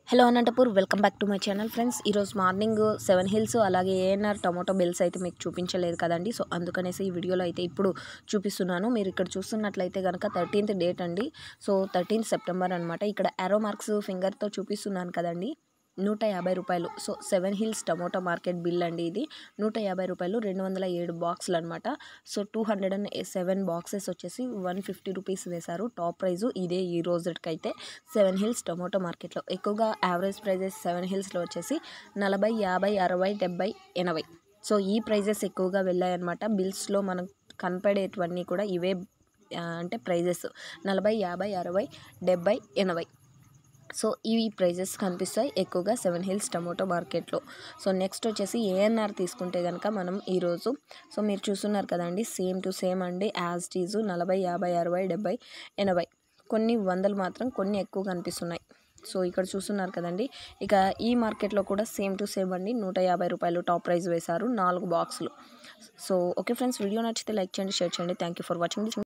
hello Anantapur welcome back to my channel friends ఈరోజు morning seven hills అలాగే ANR tomato bills అయితే మీకు చూపించలేదు కదండి సో అందుకనేసి ఈ వీడియోలో అయితే ఇప్పుడు చూపిస్తున్నాను మీరు ఇక్కడ చూస్తున్నట్లయితే కనుక థర్టీన్త్ డేట్ అండి సో థర్టీన్త్ సెప్టెంబర్ అనమాట ఇక్కడ ఆరో మార్క్స్ ఫింగర్తో చూపిస్తున్నాను కదండి నూట యాభై రూపాయలు so seven hills tomato market bill అండి ఇది నూట యాభై రూపాయలు రెండు వందల ఏడు బాక్సులు అనమాట so two hundred and seven boxes వచ్చేసి వన్ ఫిఫ్టీ రూపీస్ వేశారు టాప్ ప్రైజు ఇదే ఈ రోజుకైతే సెవెన్ హిల్స్ టొమాటో మార్కెట్లో ఎక్కువగా యావరేజ్ ప్రైజెస్ సెవెన్ హిల్స్లో వచ్చేసి నలభై యాభై అరవై డెబ్బై ఎనభై సో ఈ ప్రైజెస్ ఎక్కువగా వెళ్ళాయన్నమాట బిల్స్లో మనకు కనపడేటివన్నీ కూడా ఇవే ఆ, అంటే ప్రైజెస్ నలభై యాభై అరవై డెబ్బై ఎనభై సో ఇవి ప్రైజెస్ కనిపిస్తాయి ఎక్కువగా సెవెన్ హిల్స్ టమోటో మార్కెట్లో సో నెక్స్ట్ వచ్చేసి ఏఎన్ఆర్ తీసుకుంటే కనుక మనం ఈరోజు సో మీరు చూస్తున్నారు కదండి సేమ్ టు సేమ్ అండి యాజ్ టీజు నలభై యాభై అరవై డెబ్బై ఎనభై కొన్ని వందలు మాత్రం కొన్ని ఎక్కువ కనిపిస్తున్నాయి సో ఇక్కడ చూస్తున్నారు కదండి ఇక ఈ మార్కెట్లో కూడా సేమ్ టు సేమ్ అండి నూట యాభై రూపాయలు టాప్ ప్రైస్ వేశారు నాలుగు బాక్సులు సో ఓకే ఫ్రెండ్స్ వీడియో నచ్చితే లైక్ చేయండి షేర్ చేయండి thank you for watching this